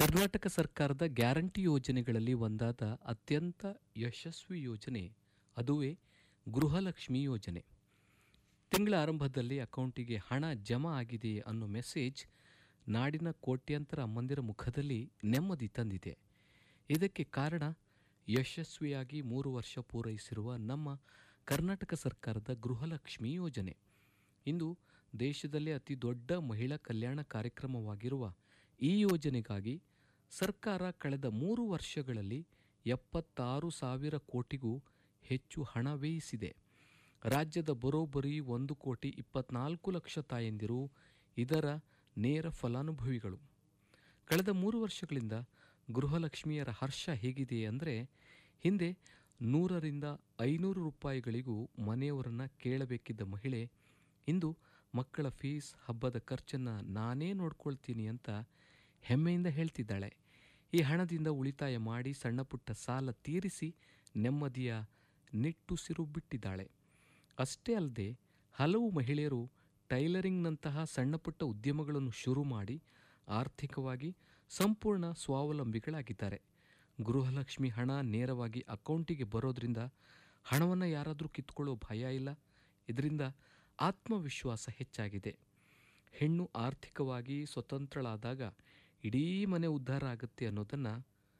ಕರ್ನಾಟಕ ಸರ್ಕಾರದ ಗ್ಯಾರಂಟಿ ಯೋಜನೆಗಳಲ್ಲಿ ಒಂದಾದ ಅತ್ಯಂತ ಯಶಸ್ವಿ ಯೋಜನೆ ಅದುವೇ ಗೃಹಲಕ್ಷ್ಮಿ ಯೋಜನೆ ತಿಂಗಳ ಆರಂಭದಲ್ಲಿ ಅಕೌಂಟಿಗೆ ಹಣ ಜಮಾ ಆಗಿದೆ ಅನ್ನೋ ಮೆಸೇಜ್ ನಾಡಿನ ಕೋಟ್ಯಾಂತರ ಅಮ್ಮಂದಿರ ಮುಖದಲ್ಲಿ ನೆಮ್ಮದಿ ತಂದಿದೆ ಇದಕ್ಕೆ ಕಾರಣ ಯಶಸ್ವಿಯಾಗಿ ಮೂರು ವರ್ಷ ಪೂರೈಸಿರುವ ನಮ್ಮ ಕರ್ನಾಟಕ ಸರ್ಕಾರದ ಗೃಹಲಕ್ಷ್ಮಿ ಯೋಜನೆ ಇಂದು ದೇಶದಲ್ಲೇ ಅತಿ ದೊಡ್ಡ ಮಹಿಳಾ ಕಲ್ಯಾಣ ಕಾರ್ಯಕ್ರಮವಾಗಿರುವ ಈ ಯೋಜನೆಗಾಗಿ ಸರ್ಕಾರ ಕಳೆದ ಮೂರು ವರ್ಷಗಳಲ್ಲಿ ಎಪ್ಪತ್ತಾರು ಸಾವಿರ ಕೋಟಿಗೂ ಹೆಚ್ಚು ಹಣ ವ್ಯಯಿಸಿದೆ ರಾಜ್ಯದ ಬರೋಬ್ಬರಿ ಒಂದು ಕೋಟಿ ಇಪ್ಪತ್ನಾಲ್ಕು ಲಕ್ಷ ತಾಯಂದಿರು ಇದರ ನೇರ ಫಲಾನುಭವಿಗಳು ಕಳೆದ ಮೂರು ವರ್ಷಗಳಿಂದ ಗೃಹಲಕ್ಷ್ಮಿಯರ ಹರ್ಷ ಹೇಗಿದೆ ಅಂದರೆ ಹಿಂದೆ ನೂರರಿಂದ ಐನೂರು ರೂಪಾಯಿಗಳಿಗೂ ಮನೆಯವರನ್ನು ಕೇಳಬೇಕಿದ್ದ ಮಹಿಳೆ ಇಂದು ಮಕ್ಕಳ ಫೀಸ್ ಹಬ್ಬದ ಖರ್ಚನ್ನು ನಾನೇ ನೋಡ್ಕೊಳ್ತೀನಿ ಅಂತ ಹೆಮ್ಮೆಯಿಂದ ಹೇಳ್ತಿದ್ದಾಳೆ ಈ ಹಣದಿಂದ ಉಳಿತಾಯ ಮಾಡಿ ಸಣ್ಣಪುಟ್ಟ ಸಾಲ ತೀರಿಸಿ ನೆಮ್ಮದಿಯ ನಿಟ್ಟುಸಿರು ಬಿಟ್ಟಿದ್ದಾಳೆ ಅಷ್ಟೇ ಅಲ್ಲದೆ ಹಲವು ಮಹಿಳೆಯರು ಟೈಲರಿಂಗ್ನಂತಹ ಸಣ್ಣಪುಟ್ಟ ಉದ್ಯಮಗಳನ್ನು ಶುರು ಮಾಡಿ ಆರ್ಥಿಕವಾಗಿ ಸಂಪೂರ್ಣ ಸ್ವಾವಲಂಬಿಗಳಾಗಿದ್ದಾರೆ ಗೃಹಲಕ್ಷ್ಮಿ ಹಣ ನೇರವಾಗಿ ಅಕೌಂಟಿಗೆ ಬರೋದ್ರಿಂದ ಹಣವನ್ನು ಯಾರಾದರೂ ಕಿತ್ಕೊಳ್ಳೋ ಭಯ ಇಲ್ಲ ಇದರಿಂದ ಆತ್ಮವಿಶ್ವಾಸ ಹೆಚ್ಚಾಗಿದೆ ಹೆಣ್ಣು ಆರ್ಥಿಕವಾಗಿ ಸ್ವತಂತ್ರಳಾದಾಗ ಇಡೀ ಮನೆ ಉದ್ಧಾರ ಆಗುತ್ತೆ ಅನ್ನೋದನ್ನು